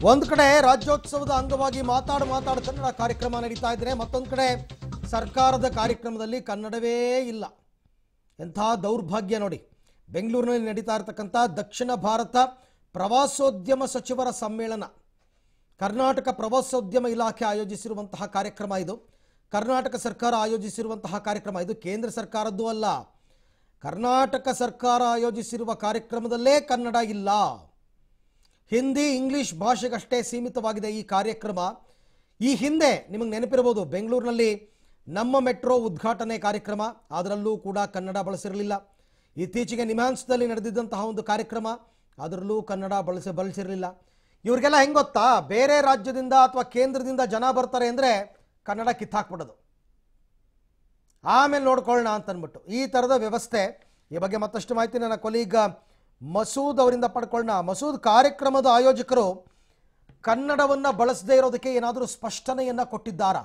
ಒಂದು ಕಡೆ ರಾಜ್ಯೋತ್ಸವದ ಅಂಗವಾಗಿ ಮಾತಾಡು ಮಾತಾಡು ಕನ್ನಡ ಕಾರ್ಯಕ್ರಮ ನಡೀತಾ ಇದ್ರೆ ಮತ್ತೊಂದು ಕಡೆ ಸರ್ಕಾರದ ಕಾರ್ಯಕ್ರಮದಲ್ಲಿ ಕನ್ನಡವೇ ಇಲ್ಲ ಎಂಥ ದೌರ್ಭಾಗ್ಯ ನೋಡಿ ಬೆಂಗಳೂರಿನಲ್ಲಿ ನಡೀತಾ ಇರತಕ್ಕಂಥ ದಕ್ಷಿಣ ಭಾರತ ಪ್ರವಾಸೋದ್ಯಮ ಸಚಿವರ ಸಮ್ಮೇಳನ ಕರ್ನಾಟಕ ಪ್ರವಾಸೋದ್ಯಮ ಇಲಾಖೆ ಆಯೋಜಿಸಿರುವಂತಹ ಕಾರ್ಯಕ್ರಮ ಇದು ಕರ್ನಾಟಕ ಸರ್ಕಾರ ಆಯೋಜಿಸಿರುವಂತಹ ಕಾರ್ಯಕ್ರಮ ಇದು ಕೇಂದ್ರ ಸರ್ಕಾರದ್ದು ಅಲ್ಲ ಕರ್ನಾಟಕ ಸರ್ಕಾರ ಆಯೋಜಿಸಿರುವ ಕಾರ್ಯಕ್ರಮದಲ್ಲೇ ಕನ್ನಡ ಇಲ್ಲ ಹಿಂದಿ ಇಂಗ್ಲಿಷ್ ಭಾಷೆಗಷ್ಟೇ ಸೀಮಿತವಾಗಿದೆ ಈ ಕಾರ್ಯಕ್ರಮ ಈ ಹಿಂದೆ ನಿಮಗೆ ನೆನಪಿರಬಹುದು ಬೆಂಗಳೂರಿನಲ್ಲಿ ನಮ್ಮ ಮೆಟ್ರೋ ಉದ್ಘಾಟನೆ ಕಾರ್ಯಕ್ರಮ ಅದರಲ್ಲೂ ಕೂಡ ಕನ್ನಡ ಬಳಸಿರಲಿಲ್ಲ ಇತ್ತೀಚೆಗೆ ನಿಮ್ಹಾನ್ಸ್ದಲ್ಲಿ ನಡೆದಿದ್ದಂತಹ ಒಂದು ಕಾರ್ಯಕ್ರಮ ಅದರಲ್ಲೂ ಕನ್ನಡ ಬಳಸಿ ಬಳಸಿರಲಿಲ್ಲ ಇವ್ರಿಗೆಲ್ಲ ಹೆಂಗೆ ಗೊತ್ತಾ ಬೇರೆ ರಾಜ್ಯದಿಂದ ಅಥವಾ ಕೇಂದ್ರದಿಂದ ಜನ ಬರ್ತಾರೆ ಅಂದರೆ ಕನ್ನಡ ಕಿತ್ತಾಕ್ಬಿಡೋದು ಆಮೇಲೆ ನೋಡ್ಕೊಳ್ಳೋಣ ಅಂತ ಅಂದ್ಬಿಟ್ಟು ಈ ಥರದ ವ್ಯವಸ್ಥೆ ಈ ಬಗ್ಗೆ ಮತ್ತಷ್ಟು ಮಾಹಿತಿ ನನ್ನ ಕೊಲೀಗ ಮಸೂದ್ ಅವರಿಂದ ಪಡ್ಕೊಳ್ಳೋಣ ಮಸೂದ್ ಕಾರ್ಯಕ್ರಮದ ಆಯೋಜಕರು ಕನ್ನಡವನ್ನು ಬಳಸದೇ ಇರೋದಕ್ಕೆ ಏನಾದರೂ ಸ್ಪಷ್ಟನೆಯನ್ನ ಕೊಟ್ಟಿದ್ದಾರಾ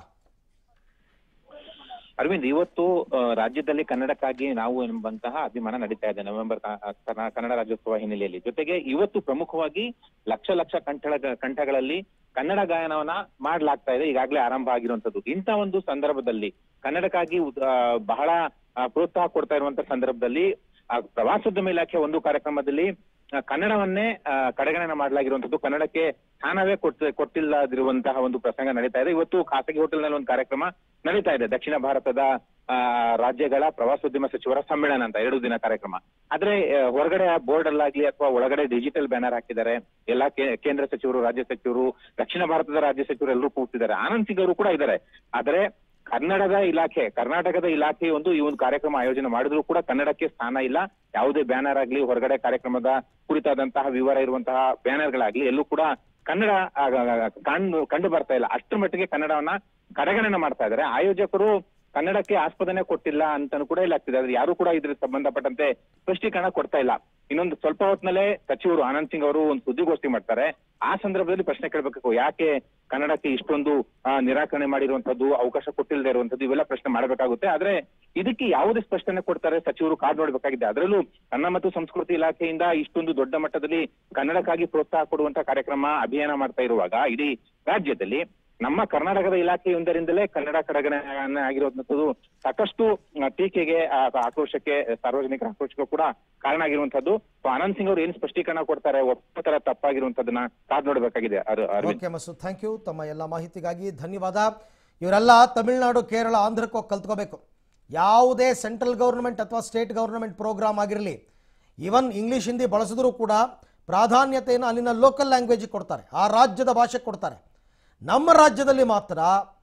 ಅರವಿಂದ್ ಇವತ್ತು ಆ, ರಾಜ್ಯದಲ್ಲಿ ಕನ್ನಡಕ್ಕಾಗಿ ನಾವು ಎಂಬಂತಹ ಅಭಿಮಾನ ನಡೀತಾ ಇದೆ ನವೆಂಬರ್ ಕ- ಕನ್ನ- ಕನ್ನಡ ರಾಜ್ಯೋತ್ಸವ ಹಿನ್ನೆಲೆಯಲ್ಲಿ ಜೊತೆಗೆ ಇವತ್ತು ಪ್ರಮುಖವಾಗಿ ಲಕ್ಷ ಲಕ್ಷ ಕಂಠಳ ಕಂಠಗಳಲ್ಲಿ ಕನ್ನಡ ಗಾಯನವನ್ನ ಮಾಡ್ಲಾಗ್ತಾ ಇದೆ ಈಗಾಗಲೇ ಆರಂಭ ಆಗಿರುವಂತದ್ದು ಇಂಥ ಒಂದು ಸಂದರ್ಭದಲ್ಲಿ ಕನ್ನಡಕ್ಕಾಗಿ ಉದ್- ಆ, ಬಹಳ ಆ, ಪ್ರೋತ್ಸಾಹ ಕೊಡ್ತಾ ಇರುವಂತ ಸಂದರ್ಭದಲ್ಲಿ ಆ, ಪ್ರವಾಸೋದ್ಯಮ ಇಲಾಖೆ ಒಂದು ಕಾರ್ಯಕ್ರಮದಲ್ಲಿ ಆ, ಕನ್ನಡವನ್ನೇ ಆ, ಕಡೆಗಣನೆ ಮಾಡಲಾಗಿರುವಂತದ್ದು ಕನ್ನಡಕ್ಕೆ ಸ್ಥಾನವೇ ಕೊಟ್ಟು ಕೊಟ್ಟಿಲ್ಲದಿರುವಂತಹ ಒಂದು ಪ್ರಸಂಗ ನಡೀತಾ ಇದೆ ಇವತ್ತು ಖಾಸಗಿ ಹೋಟೆಲ್ನಲ್ಲಿ ಒಂದು ಕಾರ್ಯಕ್ರಮ ನಡೀತಾ ಇದೆ ದಕ್ಷಿಣ ಭಾರತದ ಆ, ರಾಜ್ಯಗಳ ಪ್ರವಾಸೋದ್ಯಮ ಸಚಿವರ ಸಮ್ಮೇಳನ ಅಂತ ಎರಡು ದಿನ ಕಾರ್ಯಕ್ರಮ ಆದ್ರೆ ಆ, ಹೊರಗಡೆ ಬೋರ್ಡ್ ಅಲ್ಲಾಗ್ಲಿ ಅಥವಾ ಒಳಗಡೆ ಡಿಜಿಟಲ್ ಬ್ಯಾನರ್ ಹಾಕಿದ್ದಾರೆ ಎಲ್ಲಾ ಕೇ- ಕೇಂದ್ರ ಸಚಿವರು ರಾಜ್ಯ ಸಚಿವರು ದಕ್ಷಿಣ ಭಾರತದ ರಾಜ್ಯ ಸಚಿವರು ಎಲ್ಲರೂ ಕೂಗ್ತಿದ್ದಾರೆ ಆನಂದ್ ಸಿಂಗ್ ಅವರು ಕೂಡ ಇದ್ದಾರೆ ಆದ್ರೆ ಕನ್ನಡದ ಇಲಾಖೆ ಕರ್ನಾಟಕದ ಇಲಾಖೆ ಒಂದು ಈ ಒಂದು ಕಾರ್ಯಕ್ರಮ ಆಯೋಜನೆ ಮಾಡಿದ್ರು ಕೂಡ ಕನ್ನಡಕ್ಕೆ ಸ್ಥಾನ ಇಲ್ಲ ಯಾವುದೇ ಬ್ಯಾನರ್ ಆಗ್ಲಿ ಹೊರಗಡೆ ಕಾರ್ಯಕ್ರಮದ ಕುರಿತಾದಂತಹ ವಿವರ ಇರುವಂತಹ ಬ್ಯಾನರ್ಗಳಾಗ್ಲಿ ಎಲ್ಲೂ ಕೂಡ ಕನ್ನಡ ಆ, ಕಂಡು ಕಂಡು ಬರ್ತಾ ಇಲ್ಲ ಅಷ್ಟರ ಮಟ್ಟಿಗೆ ಕನ್ನಡವನ್ನ ಕಡೆಗಣನೆ ಮಾಡ್ತಾ ಇದ್ದಾರೆ ಆಯೋಜಕರು ಕನ್ನಡಕ್ಕೆ ಆಸ್ಪದನೆ ಕೊಟ್ಟಿಲ್ಲ ಅಂತಾನು ಕೂಡ ಇಲ್ಲ ಆಗ್ತಿದೆ ಆದ್ರೆ ಯಾರು ಕೂಡ ಇದ್ರ ಸಂಬಂಧಪಟ್ಟಂತೆ ಸ್ಪಷ್ಟೀಕರಣ ಕೊಡ್ತಾ ಇಲ್ಲ ಇನ್ನೊಂದು ಸ್ವಲ್ಪ ಹೊತ್ತಿನಲ್ಲೇ ಸಚಿವರು ಆನಂದ್ ಸಿಂಗ್ ಅವರು ಒಂದು ಸುದ್ದಿಗೋಷ್ಠಿ ಮಾಡ್ತಾರೆ ಆ ಸಂದರ್ಭದಲ್ಲಿ ಪ್ರಶ್ನೆ ಕೇಳಬೇಕು ಯಾಕೆ ಕನ್ನಡಕ್ಕೆ ಇಷ್ಟೊಂದು ಆ, ನಿರಾಕರಣೆ ಮಾಡಿರುವಂತದ್ದು ಅವಕಾಶ ಕೊಟ್ಟಿಲ್ಲದೆ ಇರುವಂತದ್ದು ಇವೆಲ್ಲ ಪ್ರಶ್ನೆ ಮಾಡಬೇಕಾಗುತ್ತೆ ಆದ್ರೆ ಇದಕ್ಕೆ ಯಾವುದೇ ಸ್ಪಷ್ಟನೆ ಕೊಡ್ತಾರೆ ಸಚಿವರು ಕಾದ್ ನೋಡ್ಬೇಕಾಗಿದೆ ಅದರಲ್ಲೂ ಕನ್ನಡ ಮತ್ತು ಸಂಸ್ಕೃತಿ ಇಲಾಖೆಯಿಂದ ಇಷ್ಟೊಂದು ದೊಡ್ಡ ಮಟ್ಟದಲ್ಲಿ ಕನ್ನಡಕ್ಕಾಗಿ ಪ್ರೋತ್ಸಾಹ ಕೊಡುವಂತ ಕಾರ್ಯಕ್ರಮ ಅಭಿಯಾನ ಮಾಡ್ತಾ ಇರುವಾಗ ಇಡೀ ರಾಜ್ಯದಲ್ಲಿ ನಮ್ಮ ಕರ್ನಾಟಕದ ಇಲಾಖೆಯೊಂದರಿಂದಲೇ ಕನ್ನಡ ಕಡೆಗಣನೆ ಆಗಿರುವಂತದ್ದು ಸಾಕಷ್ಟು ಆ, ಟೀಕೆಗೆ ಆ, ಆಕ್ರೋಶಕ್ಕೆ ಸಾರ್ವಜನಿಕರ ಆಕ್ರೋಶಕ್ಕೂ ಕೂಡ ಕಾರಣ ಆಗಿರುವಂತದ್ದು ಸೊ ಆನಂದ್ ಸಿಂಗ್ ಅವರು ಏನ್ ಸ್ಪಷ್ಟೀಕರಣ ಕೊಡ್ತಾರೆ ಒಪ್ಪ ತರ ತಪ್ಪಾಗಿರುವಂತದ್ದನ್ನ ಕಾದ್ ನೋಡ್ಬೇಕಾಗಿದೆ ಅರ- Arvind okay Masood thank you ತಮ್ಮ ಎಲ್ಲ ಮಾಹಿತಿಗಾಗಿ ಧನ್ಯವಾದ ಇವರೆಲ್ಲ ತಮಿಳುನಾಡು ಕೇರಳ ಆಂಧ್ರಕ್ಕೆ ಹೋಗಿ ಕಲ್ತ್ಕೋಬೇಕು ಯಾವುದೇ ಸೆಂಟ್ರಲ್ ಗೌರ್ಮೆಂಟ್ ಅಥವಾ ಸ್ಟೇಟ್ ಗೌರ್ಮೆಂಟ್ ಪ್ರೋಗ್ರಾಮ್ ಆಗಿರಲಿ ಈವನ್ ಇಂಗ್ಲೀಷ್ ಹಿಂದಿ ಬಳಸಿದ್ರೂ ಕೂಡ ಪ್ರಾಧಾನ್ಯತೆಯನ್ನು ಅಲ್ಲಿನ ಲೋಕಲ್ ಲ್ಯಾಂಗ್ವೇಜಿಗೆ ಕೊಡ್ತಾರೆ ಆ ರಾಜ್ಯದ ಭಾಷೆ ಕೊಡ್ತಾರೆ ನಮ್ಮ ರಾಜ್ಯದಲ್ಲಿ ಮಾತ್ರ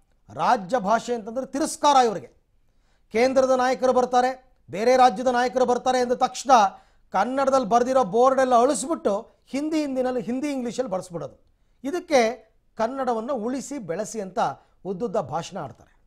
ರಾಜ್ಯ ಭಾಷೆ ಅಂತಂದ್ರೆ ತಿರಸ್ಕಾರ ಇವರಿಗೆ ಕೇಂದ್ರದ ನಾಯಕರು ಬರ್ತಾರೆ ಬೇರೆ ರಾಜ್ಯದ ನಾಯಕರು ಬರ್ತಾರೆ ಎಂದ ತಕ್ಷಣ ಕನ್ನಡದಲ್ಲಿ ಬರೆದಿರೋ ಬೋರ್ಡ್ ಎಲ್ಲ ಅಳಿಸ್ಬಿಟ್ಟು ಹಿಂದಿ ಹಿಂದಿನಲ್ಲಿ ಹಿಂದಿ ಇಂಗ್ಲೀಷಲ್ಲಿ ಬಳಸ್ಬಿಡೋದು ಇದಕ್ಕೆ ಕನ್ನಡವನ್ನು ಉಳಿಸಿ ಬೆಳೆಸಿ ಅಂತ ಉದ್ದುದ್ದ ಭಾಷಣ ಆಡ್ತಾರೆ